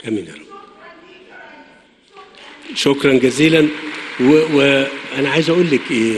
امين يا رب شكرا جزيلا وانا عايز اقول لك ايه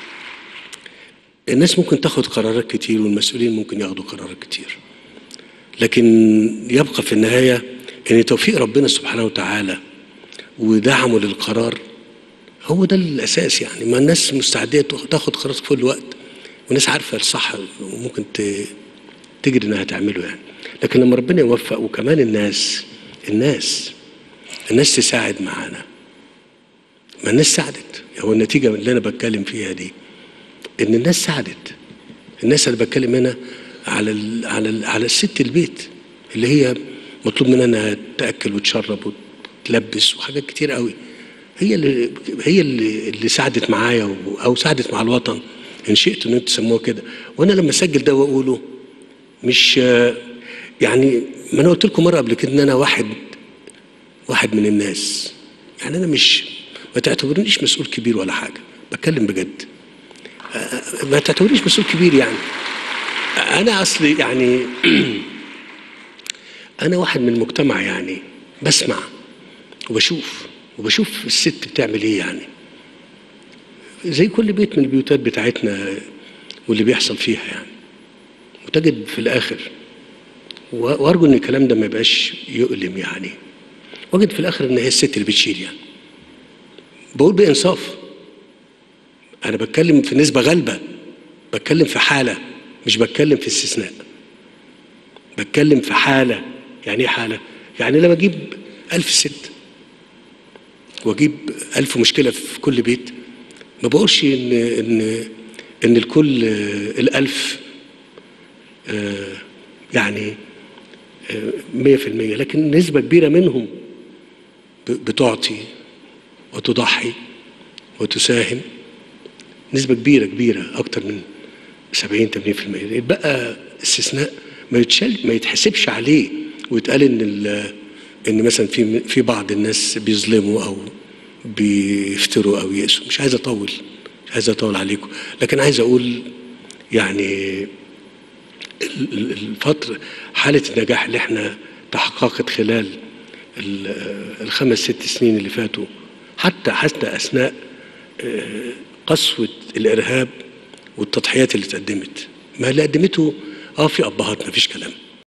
الناس ممكن تاخد قرارات كتير والمسؤولين ممكن ياخدوا قرارات كتير لكن يبقى في النهايه ان توفيق ربنا سبحانه وتعالى ودعمه للقرار هو ده الاساس يعني ما الناس مستعديه تاخد قرار في كل وقت والناس عارفه الصح وممكن ت- تجري انها تعمله يعني لكن لما ربنا يوفق وكمان الناس الناس الناس تساعد معانا ما الناس ساعدت هو النتيجه اللي انا بتكلم فيها دي ان الناس ساعدت الناس اللي بتكلم هنا على ال على ال على الست البيت اللي هي مطلوب منها انها تاكل وتشرب وتلبس وحاجات كتير قوي هي اللي هي اللي, اللي ساعدت معايا و- او ساعدت مع الوطن ان شئت ان انتوا تسموها كده وانا لما اسجل ده واقوله مش آه، يعني ما انا قلت لكم مره قبل كده ان انا واحد واحد من الناس يعني انا مش ما تعتبرونيش مسؤول كبير ولا حاجه بتكلم بجد آه، ما تعتبرونيش مسؤول كبير يعني انا اصلي يعني انا واحد من المجتمع يعني بسمع وبشوف وبشوف الست بتعمل ايه يعني زي كل بيت من البيوتات بتاعتنا واللي بيحصل فيها يعني وتجد في الاخر و- وارجو ان الكلام ده ما يبقاش يؤلم يعني وجد في الاخر ان هي الست اللي بتشيل يعني بقول بانصاف انا بتكلم في نسبه غالبه بتكلم في حاله مش بتكلم في استثناء بتكلم في حاله يعني ايه حاله يعني لما اجيب ألف ست واجيب ألف مشكله في كل بيت ما بقولش ان ان ان الكل آه، الألف آه، يعني آه، مية في المية لكن نسبة كبيرة منهم ب- بتعطي وتضحي وتساهم نسبة كبيرة كبيرة أكتر من 70 80% يبقى استثناء ما يتشال ما يتحسبش عليه ويتقال ان ال- ان مثلا في في بعض الناس بيظلموا او بيفتروا او يأسوا مش عايز اطول مش عايز اطول عليكم لكن عايز اقول يعني ال- ال- الفترة حالة النجاح اللي احنا تحققت خلال ال- الخمس ست سنين اللي فاتوا حتى حتى أثناء آه، قسوة الإرهاب والتضحيات اللي اتقدمت ما اللي قدمته اه في أبهات ما فيش كلام